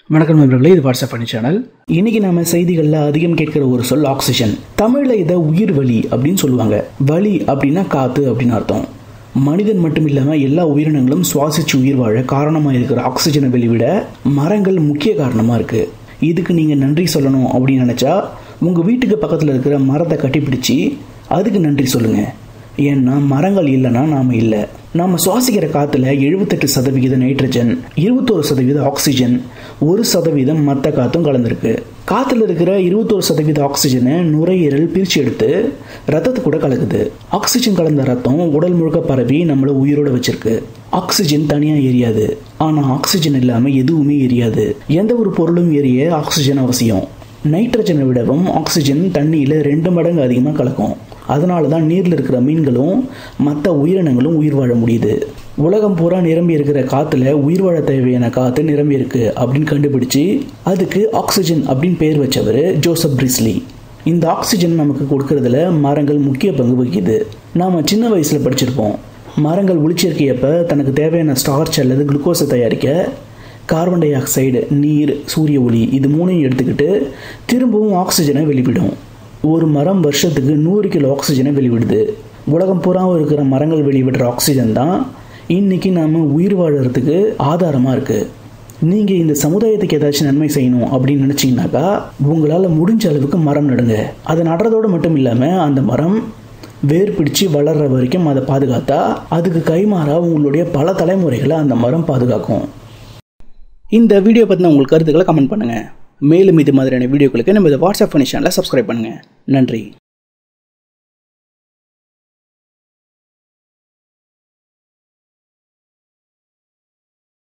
வணக்கம் நண்பர்களே இது வாட்ஸ்அப் பண்ணி சேனல் இன்னைக்கு நாம செய்திகளில் அதிகம் கேட்கிற ஒரு சொல் ஆக்சிஜன் தமிழில் இதை உயிர் வலி அப்படின்னு சொல்லுவாங்க வலி அப்படின்னா காத்து அப்படின்னு அர்த்தம் மனிதன் மட்டும் இல்லாமல் எல்லா உயிரினங்களும் சுவாசிச்சு உயிர் வாழ காரணமாக இருக்கிற ஆக்சிஜனை வெளிவிட மரங்கள் முக்கிய காரணமாக இருக்கு இதுக்கு நீங்கள் நன்றி சொல்லணும் அப்படின்னு நினச்சா உங்கள் வீட்டுக்கு பக்கத்தில் இருக்கிற மரத்தை கட்டிப்பிடிச்சு அதுக்கு நன்றி சொல்லுங்கள் ஏன்னா மரங்கள் இல்லைன்னா நாம் இல்லை நாம் சுவாசிக்கிற காற்றுல எழுபத்தெட்டு சதவிகித நைட்ரஜன் இருபத்தோரு சதவீத ஆக்சிஜன் ஒரு சதவீதம் மற்ற காற்றும் கலந்துருக்கு காற்றுல இருக்கிற இருபத்தோரு சதவீத ஆக்சிஜனை நுரையீரல் பிரித்து எடுத்து ரத்தத்து கூட கலக்குது ஆக்சிஜன் கலந்த ரத்தம் உடல் முழுக்க பரவி நம்மளை உயிரோட வச்சிருக்கு ஆக்சிஜன் தனியாக எரியாது ஆனால் ஆக்சிஜன் இல்லாமல் எதுவுமே எரியாது எந்த ஒரு பொருளும் எரிய ஆக்சிஜன் அவசியம் நைட்ரஜனை விடவும் ஆக்சிஜன் தண்ணியில் ரெண்டு மடங்கு அதிகமாக கலக்கும் அதனால தான் நீரில் இருக்கிற மீன்களும் மற்ற உயிரினங்களும் உயிர் வாழ முடியுது உலகம் பூரா நிரம்பி இருக்கிற காற்றுல உயிர் வாழ தேவையான காற்று நிரம்பி இருக்கு அப்படின்னு கண்டுபிடிச்சு அதுக்கு ஆக்சிஜன் அப்படின்னு பேர் வச்சவர் ஜோசப் பிரிஸ்லி இந்த ஆக்சிஜன் நமக்கு கொடுக்கறதுல மரங்கள் முக்கிய பங்கு வகிக்குது நாம் சின்ன வயசில் படிச்சிருப்போம் மரங்கள் ஒளிச்சேர்க்கையப்ப தனக்கு தேவையான ஸ்டார்ச் அல்லது குளுக்கோஸை தயாரிக்க கார்பன் டை ஆக்சைடு நீர் சூரிய ஒளி இது மூணையும் எடுத்துக்கிட்டு திரும்பவும் ஆக்சிஜனை வெளிவிடும் ஒரு மரம் வருஷத்துக்கு நூறு கிலோ ஆக்சிஜனை வெளிவிடுது உலகம் பூராவும் இருக்கிற மரங்கள் வெளிவிடுற ஆக்சிஜன் தான் இன்னைக்கு நாம் உயிர் வாழறதுக்கு ஆதாரமாக இருக்குது நீங்கள் இந்த சமுதாயத்துக்கு ஏதாச்சும் நன்மை செய்யணும் அப்படின்னு நினச்சிங்கனாக்கா உங்களால் முடிஞ்ச அளவுக்கு மரம் நடுங்க அதை நடுறதோடு மட்டும் இல்லாமல் அந்த மரம் வேர் பிடிச்சு வளர்ற வரைக்கும் அதை பாதுகாத்தா அதுக்கு கைமாறா உங்களுடைய பல தலைமுறைகளை அந்த மரம் பாதுகாக்கும் இந்த வீடியோ பற்றின உங்கள் கருத்துக்களை கமெண்ட் பண்ணுங்கள் மேலும் இது மாதிரியான வீடியோக்களுக்கு நம்ம இதை வாட்ஸ்அப் பண்ணி சேனலை சப்ஸ்கிரைப் பண்ணுங்கள் நன்றி